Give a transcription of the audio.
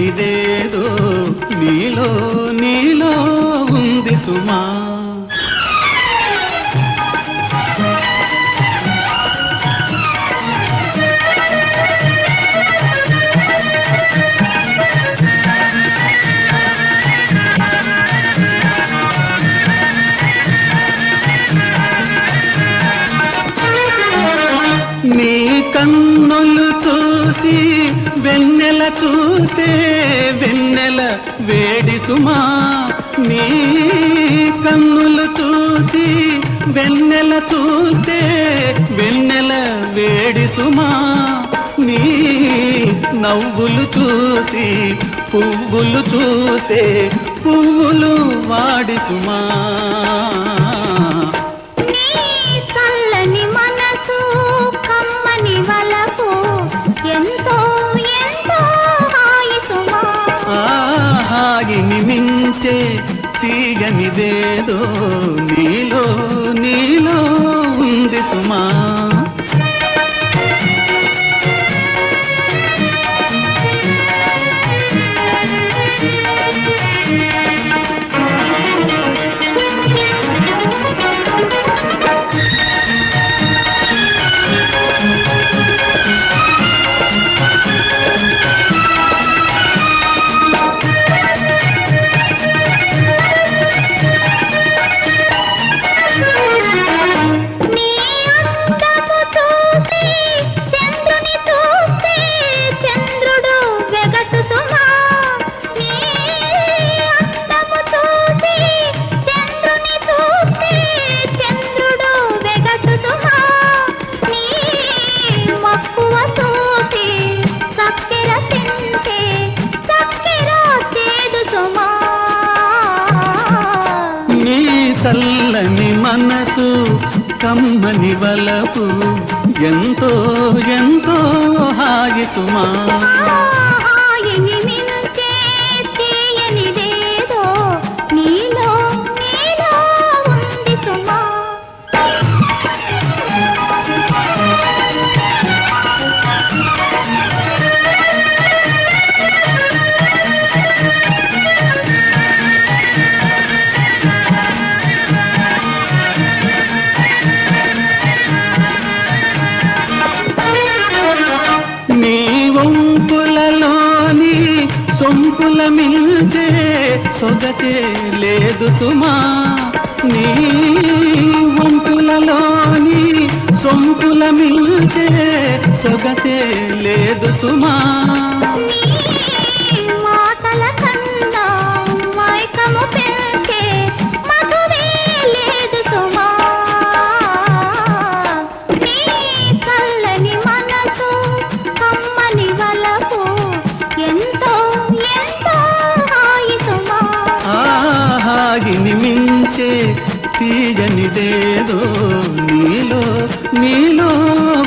తీయనిదేదో నీలో నీలో ఉంది సుమా నీ కన్నులు చూసి వెన్నెల చూస్తే వెన్నెల వేడి సుమా నీ కన్నులు చూసి వెన్నెల చూస్తే వెన్నెల వేడి సుమా నీ నవ్వులు చూసి పువ్వులు చూస్తే పువ్వులు వాడి సుమా నీ చల్లని మనసు కమ్మని వలపు ఎంతో ఎంతో హాయి సుమా ఆహాగిని మించే తీయనిదేదో నీలో నీలో ఉంది సుమా నీ అందము చూసి చంద్రుని చూస్తే చంద్రుడు వెగటు సుమా నీ అందము చూసి చంద్రుని చూస్తే చంద్రుడు వెగటు సుమా నీ మక్కువ చూసి చక్కెర తింటే చక్కెర చేదు సుమా నీ చల్లని మనసు కమ్మని వలపు ఎంతో ఎంతో హాయి సుమా హాయిని మించే తీయనిదేదో నీలో నీలో ఉంది సుమా నీ వంపులలోని సొంపుల మిల్చే సొగసే లేదు సుమా నీ వంపులలోని సొంపుల మిల్చే సొగసే లేదు సుమా నీ మాటల కన్నా మైకము పెంచే మధువే లేదు సుమా నీ చల్లని మనసు కమ్మని వలపు ఎంతో ఎంతో హాయి సుమా ఆహాగిని మించే తీయనిదేదో నీలో నీలో